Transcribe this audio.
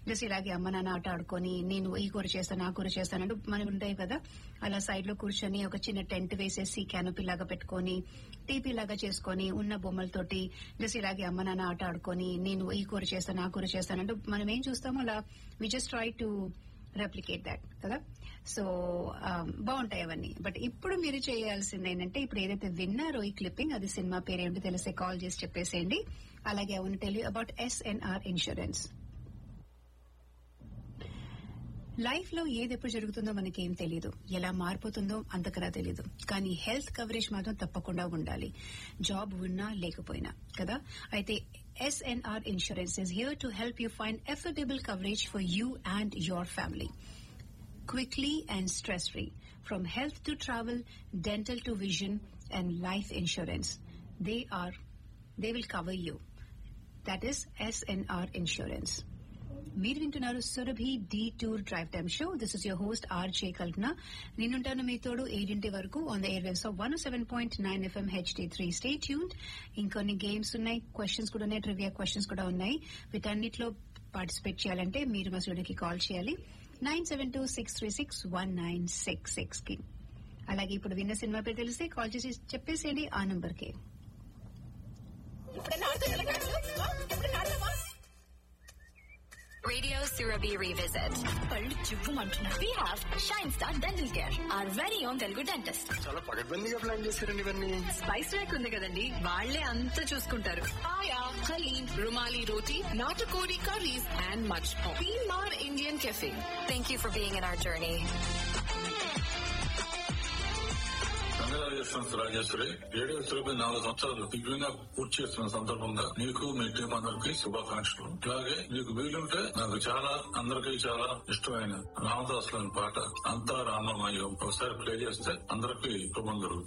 Just ఇలాగే అమ్మ నాన్న ఆట ఆడుకొని నేను ఈ కూర చేస్తాను ఆ కూర చేస్తాను అంటూ మనకు ఉంటాయి కదా అలా సైడ్ లో కూర్చొని ఒక చిన్న టెంట్ వేసేసి క్యానపీ లాగా పెట్టుకొని టీపీ లాగా చేసుకొని ఉన్న బొమ్మలతోటి జస్ట్ ఇలాగే అమ్మ నాన్న ఆట ఆడుకొని నేను ఈ కూర చేస్తాను ఆ కూర చేస్తాను అంటూ మనం ఏం చూస్తామో అలా we just try to replicate that కదా సో బాగుంటాయి అవన్నీ బట్ ఇప్పుడు మీరు చేయాల్సింది ఏంటంటే ఇప్పుడు ఏదైతే విన్నారో ఈ క్లిప్పింగ్ అది సినిమా పేరు ఏంటో తెలిసే కాల్ చేసి చెప్పేసేయండి అలాగే అవును tell you about SNR insurance life లో ఏది ఎప్పుడు జరుగుతుందో మనకేం తెలియదు ఎలా మారిపోతుందో అంతకరా తెలియదు కానీ హెల్త్ కవరేజ్ మాత్రం తప్పకుండా ఉండాలి జాబ్ ఉన్నా లేకపోయినా కదా అయితే SNR insurance is here to help you find affordable coverage for you and your family quickly and stress free from health to travel dental to vision and life insurance they are they will cover you that is snr insurance మీరు వింటున్నారు Surabhi the tour drive time show this is your host RJ Kalpana నేనుంటాను మీతోడు ఏడింటి వరకు on the air waves of one seven point nine FM HD three stay tune ఇంకొన్ని games ఉన్నాయి questions కూడా ఉన్నాయి ట్రివియా క్వశ్చన్స్ కూడా ఉన్నాయి వీటన్నిటిలో పార్టిసిపేట్ చేయాలంటే మీరు మా స్టూడియోకి కాల్ చేయాలి nine seven two six three six one nine six six కి అలాగే ఇప్పుడు విన్న సినిమా పేరు తెలిస్తే కాల్ చేసి చెప్పేసేయండి ఆ నంబర్ కి Radio Surabhi Revisit. పళ్ళు చివ్వమంటున్నారు. We have Shine Star Dental Care, our very own Telugu dentist. చాలా పగడ్బందీగా ప్లాన్ చేశారండి ఇవన్నీ స్పైస్ ర్యాక్ ఉంది కదండి వాళ్లే అంతా చూసుకుంటారు Aya, Halim, Rumali Roti, Natakori curries, and much more. Mar Indian Cafe. Thank you for being in our journey. Congratulations Rajeshwari radio Sulabha నాలుగు సంవత్సరాలు దివ్యంగా పూర్తి చేస్తున్న సందర్భంగా నీకు మీ టీం అందరికి శుభాకాంక్షలు అలాగే నీకు వీలుంటే నాకు చాలా అందరికీ చాలా ఇష్టమైన రామదాసులని పాట అంతా రామమయం ఒకసారి ప్లే చేస్తే అందరికీ శుభం జరుగుతుంది